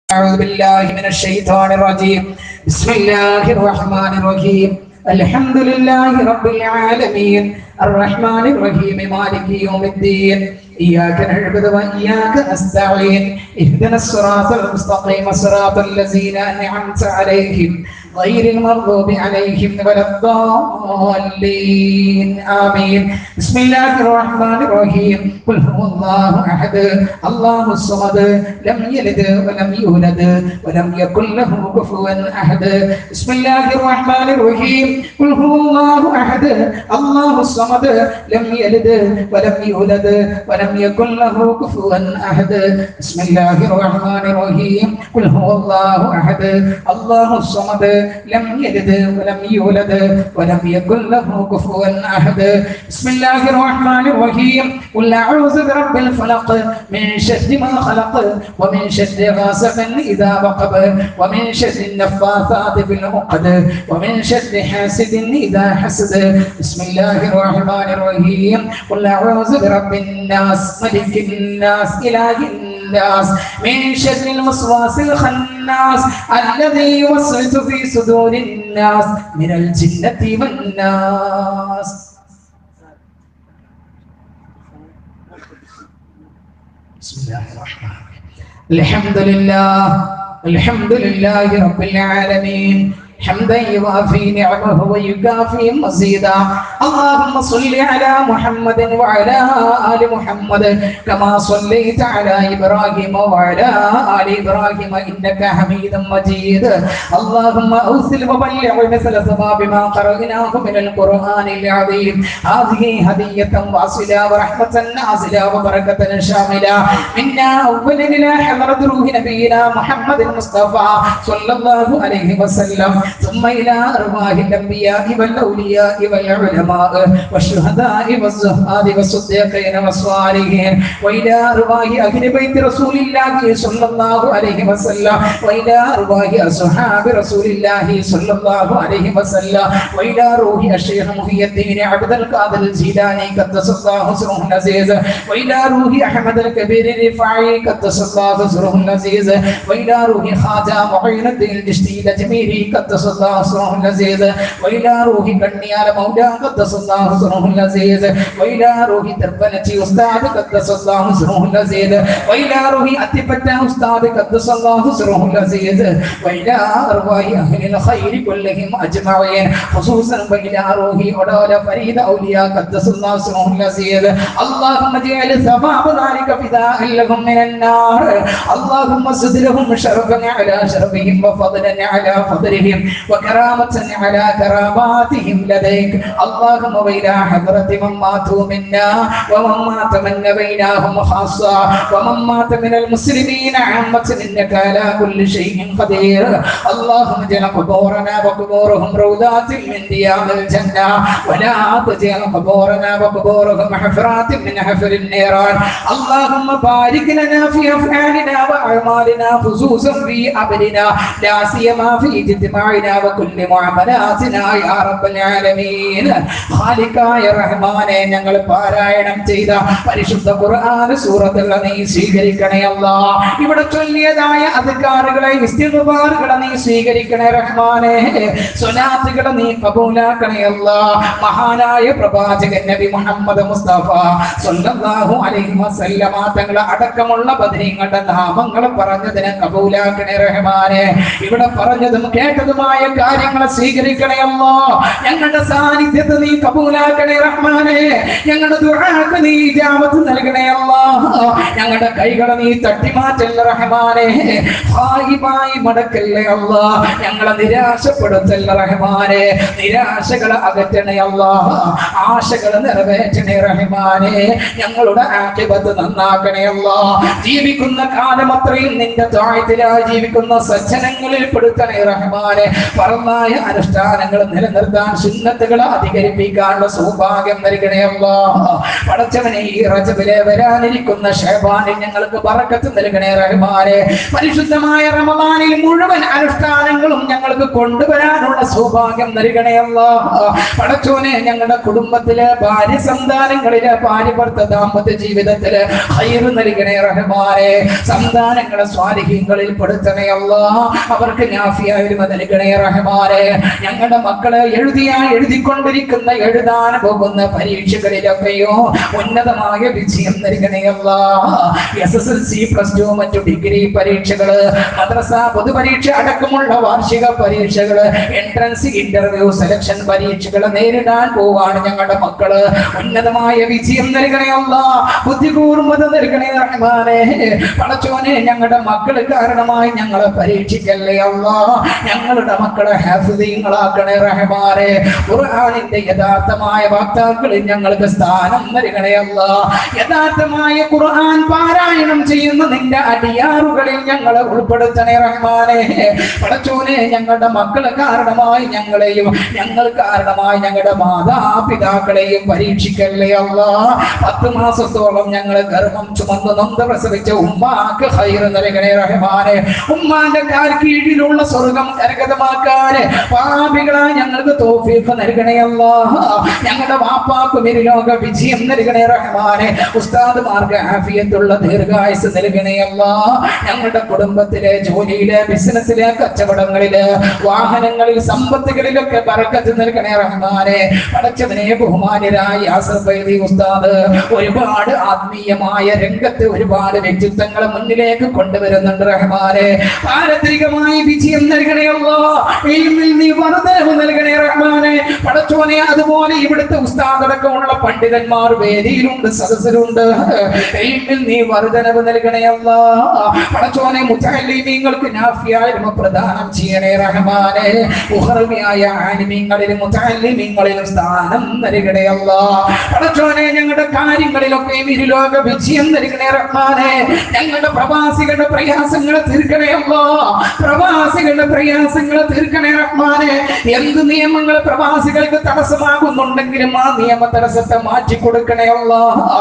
أعوذ بالله من الشيطان الرجيم بسم الله الرحمن الرحيم الحمد لله رب العالمين الرحمن الرحيم مالك يوم الدين إياك نعبد وإياك نستعين اهدنا الصراط المستقيم صراط الذين أنعمت عليهم غير المغضوب عليهم ولا الضالين آمين بسم الله الرحمن الرحيم قل هو الله أحد الله الصمد لم يلد ولم يولد ولم يكن له كفوا أحد بسم الله الرحمن الرحيم قل هو الله أحد الله الصمد لم يلد ولم يولد ولم يكن له كفوا أحد بسم الله الرحمن الرحيم قل هو الله أحد الله الصمد لم يلد ولم يولد ولم يكن له كفوا أحد بسم الله الرحمن الرحيم قل أعوذ برب الفلق من شر ما خلق ومن شر غاسق إذا وقب ومن شر النفاثات في العقد ومن شر حاسد إذا حسد بسم الله الرحمن الرحيم قل أعوذ برب الناس ملك الناس إله الناس من شر الوسواس الخناس الذي يوسوس في صدور الناس من الجنة والناس بسم الله الرحمن الرحيم الحمد لله الحمد لله رب العالمين حمدا يوافي نعمه ويكافي مزيدا اللهم صل على محمد وعلى ال محمد كما صليت على ابراهيم وعلى ال ابراهيم انك حميد مجيد اللهم اوصل وبلغ مثل ثواب ما قرأناه من القران العظيم هذه هديه واصله ورحمه نازله وبركه شامله منا اولا الى حضره روح نبينا محمد المصطفى صلى الله عليه وسلم ثم إلى أرواح الأنبياء والأولياء والعلماء والشهداء والزهاد والصديقين والصالحين وإلى أرواح أهل بيت رسول الله صلى الله عليه وسلم وإلى أرواح أصحاب رسول الله صلى الله عليه وسلم وإلى روح الشيخ محي الدين عبد القادر الجيلاني قدس الله سره العزيز وإلى روح أحمد الكبير الرفاعي قدس الله سره العزيز وإلى روح خواجة معين الدين الجشتي الأجميري قدس الله سره العزيز وإلى روح كنيال مولى قدس الله سره العزيز وإلى روح تربنتي أستاذ قدس الله سره العزيز وإلى روح أتبت أستاذ قدس الله سره العزيز وإلى أرواح أهل الخير كلهم أجمعين خصوصا وإلى روح أولاد فريد أولياء قدس الله سره العزيز اللهم اجعل ثواب ذلك فداء لهم من النار اللهم زد لهم شرفا على شرفهم وفضلا على فضلهم وكرامة على كراماتهم لديك اللهم وإلى حضرة من ماتوا منا ومن مات من بينهم خاصة ومن مات من المسلمين عامة إنك على كل شيء قدير اللهم اجعل قبورنا وقبورهم روضات من ديار الجنة ولا تجعل قبورنا وقبورهم حفرات من حفر النيران اللهم بارك لنا في أفعالنا وأعمالنا خصوصا في أبدنا لا سيما في اجتماعنا وكل معاملاتنا يا رب العالمين ഖാലിക്കായ റഹ്മാനെ ഞങ്ങൾ പാരായണം ചെയ്ത പരിശുദ്ധ ഖുർആൻ സൂറത്തുകൾ നീ സ്വീകരിക്കണേ അല്ലാ ഇവിടെ ചൊല്ലിയതായ അധികാരികളെ ഇസ്തിഗ്ഫാറുകളെ നീ സ്വീകരിക്കണേ റഹ്മാനെ സ്വലാത്തുകളെ നീ കബൂലാക്കണേ അല്ലാ മഹാനായ പ്രവാചകൻ നബി മുഹമ്മദ് മുസ്തഫ സ്വല്ലല്ലാഹു അലൈഹി വസല്ലമ തങ്ങളെ അടക്കമുള്ള ബദരീങ്ങളുടെ നാമങ്ങൾ പറഞ്ഞതിനെ കബൂലാക്കണേ റഹ്മാനെ ഇവിടെ പറഞ്ഞതും കേട്ടതുമായ കാര്യങ്ങൾ സ്വീകരിക്കണേ അല്ലോ ഞങ്ങളുടെ സാന്നിധ്യത്തെ നീ കബൂലാക്കണേ റഹ്മാനെ ഞങ്ങളുടെ ദുആക്ക് നീ ഇജാബത്ത് നൽകണേ അല്ലോ ഞങ്ങളുടെ കൈകളെ നീ തട്ടിമാറ്റല്ല റഹ്മാനെ ഹായിമായി മടക്കല്ലേ അല്ലോ ഞങ്ങളെ നിരാശപ്പെടുത്തല്ല റഹ്മാനെ നിരാശകളെ അകറ്റണേ അല്ലോ ആശകളെ നിറവേറ്റണേ റഹ്മാനെ ഞങ്ങളുടെ ആക്കിബത്ത് നന്നാക്കണേ അല്ലോ ജീവിക്കുന്ന കാലം അത്രയും നിന്റെ താഴ്ത്തിലായി ജീവിക്കുന്ന സജ്ജനങ്ങളിൽ പെടുത്തണേ റഹ്മാനെ പറന്നായ അനുഷ്ഠാനങ്ങൾ നിലനിർത്താൻ സുന്നത്തുകൾ അധികരിപ്പിക്കാനുള്ള സൗഭാഗ്യം നൽകണേ അല്ലാ പടച്ചവനെ ഈ റജബിലെ വരാനിരിക്കുന്ന ഷേബാനിൽ ഞങ്ങൾക്ക് ബറക്കത്ത് നൽകണേ റഹ്മാനെ പരിശുദ്ധമായ റമദാനിൽ മുഴുവൻ അനുഷ്ഠാനങ്ങളും ഞങ്ങൾക്ക് കൊണ്ടുവരാനുള്ള സൗഭാഗ്യം നൽകണേ അല്ലാ പടച്ചോനെ ഞങ്ങളുടെ കുടുംബത്തിലെ ഭാര്യ സന്താനങ്ങളിലെ ഭാര്യ ഭർത്ത ദാമ്പത്യ ജീവിതത്തില് ഹൈറ് നൽകണേ റഹ്മാനെ സന്താനങ്ങളെ സ്വാലിഹ്യങ്ങളിൽ പെടുത്തണേ അല്ലാ അവർക്ക് നാഫിയായിരുന്നു നൽകണേ റഹ്മാനെ ഞങ്ങളുടെ മക്കളെ എഴുതിയാ എഴുതിക്കൊണ്ടിരിക്കുന്ന എഴുതാൻ പോകുന്ന പരീക്ഷകളിലൊക്കെയോ ഉന്നതമായ വിജയം നൽകണേ അല്ലാ S S L C plus two മറ്റു ഡിഗ്രി പരീക്ഷകള് മദ്രസ പൊതുപരീക്ഷ അടക്കമുള്ള വാർഷിക പരീക്ഷകള് എൻട്രൻസ് ഇന്റർവ്യൂ സെലക്ഷൻ പരീക്ഷകൾ നേരിടാൻ പോവാണ് ഞങ്ങളുടെ മക്കള് ഉന്നതമായ വിജയം നൽകണേ അല്ല ബുദ്ധി കൂർമ്മത നൽകണേ റഹ്മാനെ പടച്ചോനെ ഞങ്ങളുടെ മക്കള് കാരണമായി ഞങ്ങളെ പരീക്ഷിക്കല്ലേ അല്ല ഞങ്ങളുടെ മക്കളെ ഹാഫിദീങ്ങളാക്കണേ റഹ്മാനെ ഖുർആനിന്റെ യഥാർത്ഥമായ വാക്താക്കളിൽ ഞങ്ങൾക്ക് സ്ഥാനം നൽകണേ അല്ല യഥാർത്ഥമായ ഖുർആൻ പാരായണം ചെയ്യുന്ന നിന്റെ അടിയാറുകളിൽ ഞങ്ങളെ ഉൾപ്പെടുത്തണേ റഹ്മാനെ പടച്ചോനെ ഞങ്ങളുടെ മക്കളെ കാരണമായി ഞങ്ങളെയും ഞങ്ങൾ കാരണമായി ഞങ്ങളുടെ മാതാപിതാക്കളെയും പരീക്ഷിക്കല്ലേ അല്ല പത്ത് മാസത്തോളം ഞങ്ങൾ ഗർഭം ചുമന്ന് നൊന്ത് പ്രസവിച്ച ഉമ്മാക്ക് ഹൈറ് നൽകണേ റഹ്മാനെ ഉമ്മാന്റെ കാൽ കീഴിലുള്ള സ്വർഗം കരഗതമാക്കാന് പാപികളായ ഞങ്ങൾക്ക് തോഫീഫ് നൽകണേ അല്ല ഞങ്ങളുടെ വാപ്പാക്കും ഇരുലോക വിജയം നൽകണേ റഹ്മാനെ ഉസ്താദുമാർക്ക് ആഫിയത്തുള്ള ദീർഘായുസ് നൽകണേ അല്ല ഞങ്ങളുടെ കുടുംബത്തിലെ ജോലിയിലെ ബിസിനസ്സിലെ കച്ചവടങ്ങളില് വാഹനങ്ങളിൽ സമ്പത്തുകളിലൊക്കെ പറക്കത്ത് നൽകണേ റഹ്മാനെ പടച്ചവനെ ബഹുമാനരായ യാസർ ബൈദി ഉസ്താദ് ഒരുപാട് ആത്മീയമായ രംഗത്ത് ഒരുപാട് വ്യക്തിത്വങ്ങളെ മുന്നിലേക്ക് കൊണ്ടുവരുന്നുണ്ട് റഹ്മാനെ പാരത്രികമായി വിജയം നൽകണേയല്ലോ ഇൽമിൽ നീ വർദ്ധനവ് നൽകണേ റഹ്മാനെ പടച്ചോനെ അതുപോലെ ഇവിടുത്തെ ഉസ്താദ് അടക്കമുള്ള പണ്ഡിതന്മാർ വേദിയിലുണ്ട് സദസ്സിലുണ്ട് ഇൽമിൽ നീ വർദ്ധനവ് നൽകണേയല്ല പടച്ചോനെ മുത്തല്ലിമീങ്ങൾക്ക് നാഫിയായ പ്രദാനം ചെയ്യണേ റഹ്മാനെ ഉഹർമിയായ ആനിമീങ്ങളിലും മുത്തല്ലിമീങ്ങളിലും സ്ഥാനം നൽകണേയല്ല പടച്ചോനെ ഞങ്ങളുടെ കാര്യങ്ങളിലൊക്കെ ഇരുലോക വിജയം നൽകണേ റഹ്മാനെ ഞങ്ങളുടെ പ്രവാസികളുടെ പ്രയാസങ്ങൾ തീർക്കണേയല്ലോ പ്രവാസികളുടെ പ്രയാസങ്ങൾ തീർക്കണേ റഹ്മാനെ എന്ത് നിയമങ്ങൾ പ്രവാസികൾക്ക് തടസ്സമാകുന്നുണ്ടെങ്കിലും ആ നിയമ തടസ്സത്തെ മാറ്റി കൊടുക്കണേയല്ല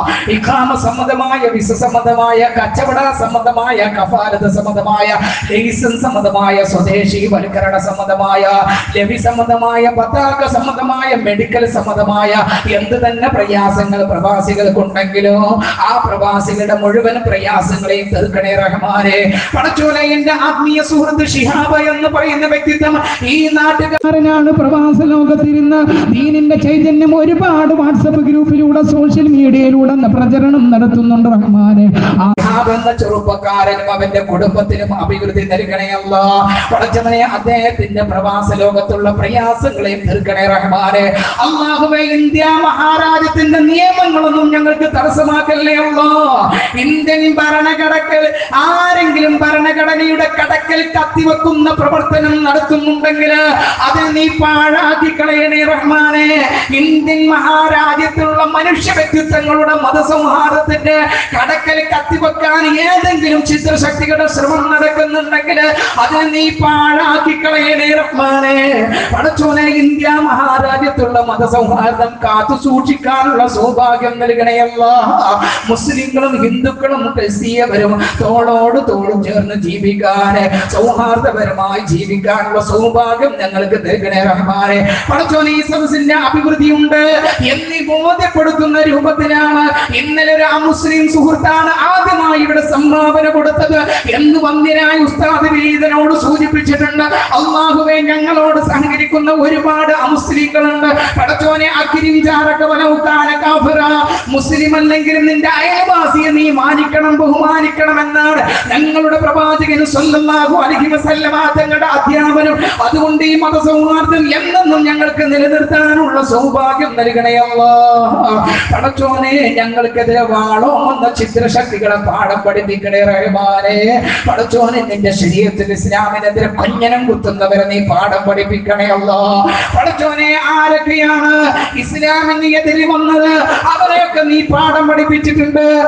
ഇഖാമ സംബന്ധമായ വിസ സംബന്ധമായ കച്ചവട സംബന്ധമായ കഫാലത സംബന്ധമായ ലൈസൻസ് സംബന്ധമായ സ്വദേശി വൽക്കരണ സംബന്ധമായ ലവി സംബന്ധമായ പതാക സംബന്ധമായ മെഡിക്കൽ സംബന്ധമായ എന്ത് തന്നെ പ്രയാസങ്ങൾ പ്രവാസികൾക്കുണ്ടെങ്കിലോ ആ പ്രവാസികളുടെ മുഴുവൻ പ്രയാസങ്ങളെയും തീർക്കണേ റഹ്മാനെ പടച്ചോനെ എന്റെ ആത്മീയ സുഹൃത്ത് ഷിഹാബ് എന്ന് പറയുന്ന വ്യക്തിത്വം ഈ നാട്ടുകാരനാണ് പ്രവാസ ലോകത്തിരുന്ന് ദീനിന്റെ ചൈതന്യം ഒരുപാട് വാട്സപ്പ് ഗ്രൂപ്പിലൂടെ സോഷ്യൽ മീഡിയയിലൂടെ പ്രചരണം നടത്തുന്നുണ്ട് റഹ്മാനെ ആ ഷിഹാബ് എന്ന ചെറുപ്പക്കാരനും അവന്റെ കുടുംബത്തിനും അഭിവൃദ്ധി നൽകണയല്ല പടച്ചവനെ അദ്ദേഹത്തിന്റെ പ്രവാസ ലോകത്തുള്ള പ്രയാസങ്ങളെയും തീർക്കണേ റഹ്മാനെ അള്ളാഹുവെ ഇന്ത്യ മഹാരാജ്യത്തിന്റെ നിയമങ്ങളൊന്നും ഞങ്ങൾക്ക് തടസ്സമാക്കല്ലേ ഉള്ളോ ഇന്ത്യൻ ഭരണഘടക്കൽ ആരെങ്കിലും ഭരണഘടനയുടെ കടക്കൽ കത്തിവെക്കുന്ന പ്രവർത്തനം നടത്തുന്നുണ്ടെങ്കിൽ അത് നീ പാഴാക്കി കളയണേ റഹ്മാനെ ഇന്ത്യൻ മഹാരാജ്യത്തിലുള്ള മനുഷ്യ വ്യക്തിത്വങ്ങളുടെ മതസൗഹാർദ്ദത്തിന്റെ കടക്കൽ കത്തിവെക്കാൻ ഏതെങ്കിലും ചിത്രശക്തികളുടെ ശ്രമം നടക്കുന്നുണ്ടെങ്കിൽ അത് നീ പാഴാക്കി കളയണേ റഹ്മാനെ പടച്ചോനെ ഇന്ത്യ മഹാരാജ്യത്തുള്ള മതസൗഹാർദ്ദം കാത്തു സൂക്ഷിക്കാനുള്ള സൗഭാഗ്യം നൽകണയല്ല മുസ്ലിങ്ങളും ഹിന്ദുക്കളും ക്രിസ്തീയവരും തോളോട് തോളും ചേർന്ന് ജീവിക്കാൻ സൗഹാർദ്ദപരമായി ജീവിക്കാനുള്ള സൗഭാഗ്യം ഞങ്ങൾക്ക് നൽകണേ റഹ്മാനെ പടച്ചോനെ ഈ സദസ്സിന്റെ അഭിവൃദ്ധിയുണ്ട് എന്നീ ബോധ്യപ്പെടുത്തുന്ന രൂപത്തിലാണ് ഇന്നലെ ഒരു അമുസ്ലിം സുഹൃത്താണ് ആദ്യമായി ഇവിടെ സംഭാവന കൊടുത്തത് എന്ന് വന്യനായ ഉസ്താദ് വീതനോട് സൂചിപ്പിച്ചിട്ടുണ്ട് അള്ളാഹുവെ ഞങ്ങളോട് സഹകരിക്കുന്ന ഒരുപാട് അമുസ്ലിങ്ങളുണ്ട് പടച്ചോനെ അഖിരിഞ്ചാറക്കവനൗക്കാന മുസ്ലിം അല്ലെങ്കിലും നിന്റെ അയൽവാസിയെ നീ മാനിക്കണം ബഹുമാനിക്കണം എന്നാണ് ഞങ്ങളുടെ പ്രവാചകൻ സ്വല്ലല്ലാഹു അലൈഹി വസല്ലമ തങ്ങളുടെ അധ്യാപനം അതുകൊണ്ട് ഈ മതസൗഹാർദ്ദം എന്നെന്നും ഞങ്ങൾക്ക് നിലനിർത്താനുള്ള സൗഭാഗ്യം നൽകണേ അല്ലാ പടച്ചോനെ ഞങ്ങൾക്കെതിരെ വാളോ എന്ന ചിത്രശക്തികളെ പാഠം പഠിപ്പിക്കണേ റഹ്മാനെ പടച്ചോനെ നിന്റെ ശരീരത്തിൽ ഇസ്ലാമിനെതിരെ കൊഞ്ഞനം കുത്തുന്നവരെ നീ പാഠം പഠിപ്പിക്കണേ അല്ലാ പടച്ചോനെ ആരൊക്കെയാണ് ഇസ്ലാമിന് എതിരെ വന്നത് അവരെയൊക്കെ നീ പാഠം പഠിപ്പിച്ചിട്ടുണ്ട് പരിശുദ്ധ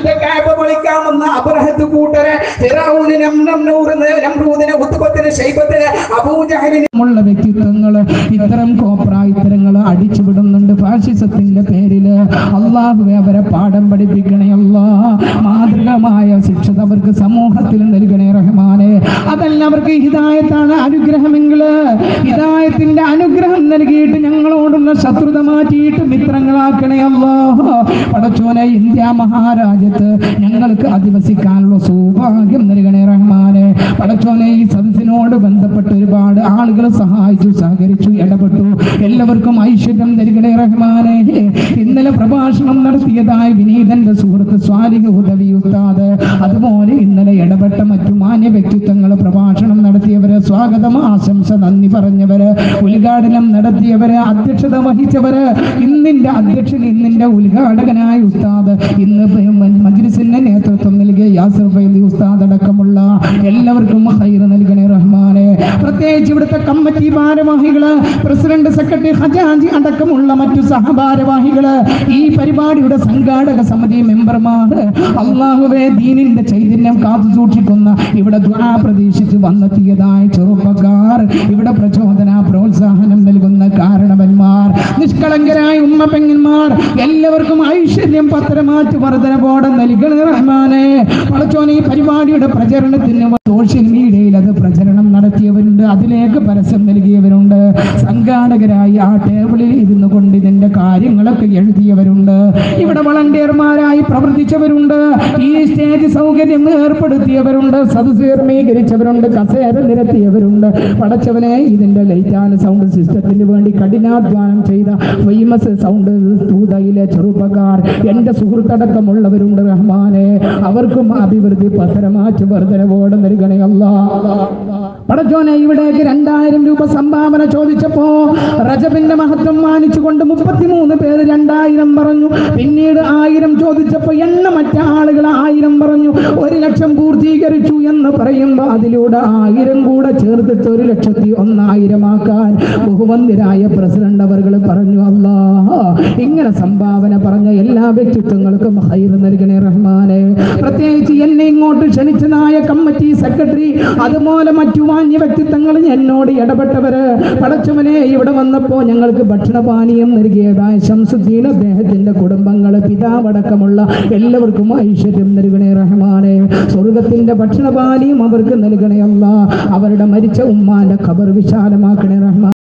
തന്റെ കാബ പൊളിക്കാമെന്ന അബ്രഹത്ത് കൂട്ടരെ ഫിറഔന് നംനൂറിന് നംറൂദിന് ഉത്ബത്തിന് ശൈബത്തിന് അബൂജഹലിന് ഉള്ള വ്യക്തിത്വങ്ങൾ ഇത്തരം കോപ്രായിത്തരങ്ങൾ അടിച്ചുവിടുന്നുണ്ട് ഫാഷിസത്തിന്റെ പേരില് അള്ളാഹുവെ അവരെ പാഠം പഠിപ്പിക്കണേ അല്ലാ മാതൃകമായ ശിക്ഷ അവർക്ക് സമൂഹത്തിൽ നൽകണേ റഹ്മാനെ അതല്ല അവർക്ക് ഹിദായത്താണ് അനുഗ്രഹമെങ്കിൽ ഹിദായത്തിന്റെ അനുഗ്രഹം നൽകിയിട്ട് ഞങ്ങളോടുള്ള ശത്രുത മാറ്റിയിട്ട് മിത്രങ്ങളാക്കണേ അല്ലാ പടച്ചോനെ ഇന്ത്യ മഹാരാജ്യത്ത് ഞങ്ങൾക്ക് അധിവസിക്കാനുള്ള സൗഭാഗ്യം നൽകണേ റഹ്മാനെ പടച്ചോനെ ഈ സദസ്സിനോട് ബന്ധപ്പെട്ട് ഒരുപാട് ആളുകൾ സഹായിച്ചു സഹകരിച്ചു ഇടപെട്ടു എല്ലാവർക്കും ഐശ്വര്യം നൽകണേ റഹ്മാനെ ഇന്നലെ പ്രഭാഷണം നടത്തിയതായ വിനീതന്റെ സുഹൃത്ത് സ്വാലിഹ് ഉദവി ഉസ്താദ് അതുപോലെ ഇന്നലെ ഇടപെട്ട മറ്റു മാന്യ വ്യക്തിത്വങ്ങൾ പ്രഭാഷണം നടത്തിയവര് സ്വാഗതം ആശംസ നന്ദി പറഞ്ഞവര് ഉദ്ഘാടനം നടത്തിയവര് അധ്യക്ഷത വഹിച്ചവര് ഇന്നിന്റെ അധ്യക്ഷൻ ഇന്നിന്റെ ഉദ്ഘാടകനായ ഉസ്താദ് ഇന്ന് മജ്ലിസിന്റെ നേതൃത്വം നൽകിയ യാസർ ഫൈലി ഉസ്താദ് അടക്കമുള്ള എല്ലാവർക്കും ഹൈർ നൽകണേ റഹ്മാനെ പ്രത്യേകിച്ച് ഇവിടുത്തെ കമ്മിറ്റി ഭാരവാഹികള് പ്രസിഡന്റ് സെക്രട്ടറി ഖജാൻജി അടക്കമുള്ള മറ്റു സഹഭാരവാഹികള് ഈ പരിപാടിയുടെ സംഘാടക സമിതി മെമ്പർമാർ അള്ളാഹുവെ ദീനിന്റെ ചൈതന്യം കാത്തു സൂക്ഷിക്കുന്ന ഇവിടെ ദ്വാ പ്രതീക്ഷിച്ച് വന്നെത്തിയതായ ചെറുപ്പക്കാർ ഇവിടെ പ്രചോദന പ്രോത്സാഹനം നൽകുന്ന കാരണവന്മാർ നിഷ്കളങ്കരായ ഉമ്മ പെങ്ങന്മാർ എല്ലാവർക്കും ഐശ്വര്യം പത്രമാറ്റ് വർധനപോടെ നൽകണ റഹ്മാനെ പടച്ചോനെ ഈ പരിപാടിയുടെ പ്രചരണത്തിന് സോഷ്യൽ മീഡിയയിൽ അത് പ്രചരണം നടത്തിയവരുണ്ട് അതിലേക്ക് പരസ്യം നൽകിയവരുണ്ട് സംഘാടകരായി ആ ടേബിളിൽ ഇരുന്നു കൊണ്ട് ഇതിന്റെ കാര്യങ്ങളൊക്കെ എഴുതിയവരുണ്ട് ഇവിടെ വളണ്ടിയർമാരായി പ്രവർത്തിച്ചവരുണ്ട് ഈ സ്റ്റേജ് സൗകര്യം ഏർപ്പെടുത്തിയവരുണ്ട് സദസ് ക്രമീകരിച്ചവരുണ്ട് കസേര നിരത്തിയവരുണ്ട് പടച്ചവനെ ഇതിന്റെ ലൈറ്റ് ആൻഡ് സൗണ്ട് സിസ്റ്റത്തിന് വേണ്ടി കഠിനാധ്വാനം ചെയ്ത ഫേമസ് സൗണ്ട് തൂതയിലെ ചെറുപ്പക്കാർ എന്റെ സുഹൃത്തടക്കമുള്ളവരുണ്ട് റഹ്മാനെ അവർക്കും അഭിവൃദ്ധി പത്രമാറ്റ് വർധനവോടെ നൽകണേ അല്ലാ പടച്ചോനെ ഇവിടേക്ക് രണ്ടായിരം രൂപ സംഭാവന ചോദിച്ചപ്പോ റജബിന്റെ മഹത്വം മാനിച്ചുകൊണ്ട് മുപ്പത്തിമൂന്ന് പേര് രണ്ടായിരം പറഞ്ഞു പിന്നീട് ആയിരം ചോദിച്ചപ്പോ എണ്ണമറ്റ ആളുകൾ ആയിരം പറഞ്ഞു ഒരു ലക്ഷം പൂർത്തീകരിച്ചു എന്ന് പറയുമ്പോ അതിലൂടെ ആയിരം കൂടെ ചേർത്തിട്ട് ഒരു ലക്ഷത്തി ഒന്നായിരമാക്കാൻ ബഹുമന്തിരായ പ്രസിഡന്റ് അവർ പറഞ്ഞു അല്ലാ ഇങ്ങനെ സംഭാവന പറഞ്ഞ എല്ലാ വ്യക്തിത്വങ്ങൾക്കും ഹൈർ നൽകണേ റഹ്മാനെ പ്രത്യേകിച്ച് എന്നെ ഇങ്ങോട്ട് ക്ഷണിച്ചതായ കമ്മിറ്റി സെക്രട്ടറി അതുപോലെ മറ്റു മാന്യ വ്യക്തിത്വങ്ങൾ എന്നോട് ഇടപെട്ടവര് പടച്ചവനെ ഇവിടെ വന്നപ്പോ ഞങ്ങൾക്ക് ഭക്ഷണപാനീയം നൽകിയതായ ശംസുദ്ദീൻ അദ്ദേഹത്തിന്റെ കുടുംബങ്ങൾ പിതാവടക്കമുള്ള എല്ലാവർക്കും ഐശ്വര്യം നൽകണേ റഹ്മാനെ സ്വർഗത്തിന്റെ ഭക്ഷണപാനീയം അവർക്ക് നൽകണേ അല്ല അവരുടെ മരിച്ച ഉമ്മാന്റെ ഖബർ വിശാലമാക്കണേ റഹ്മാൻ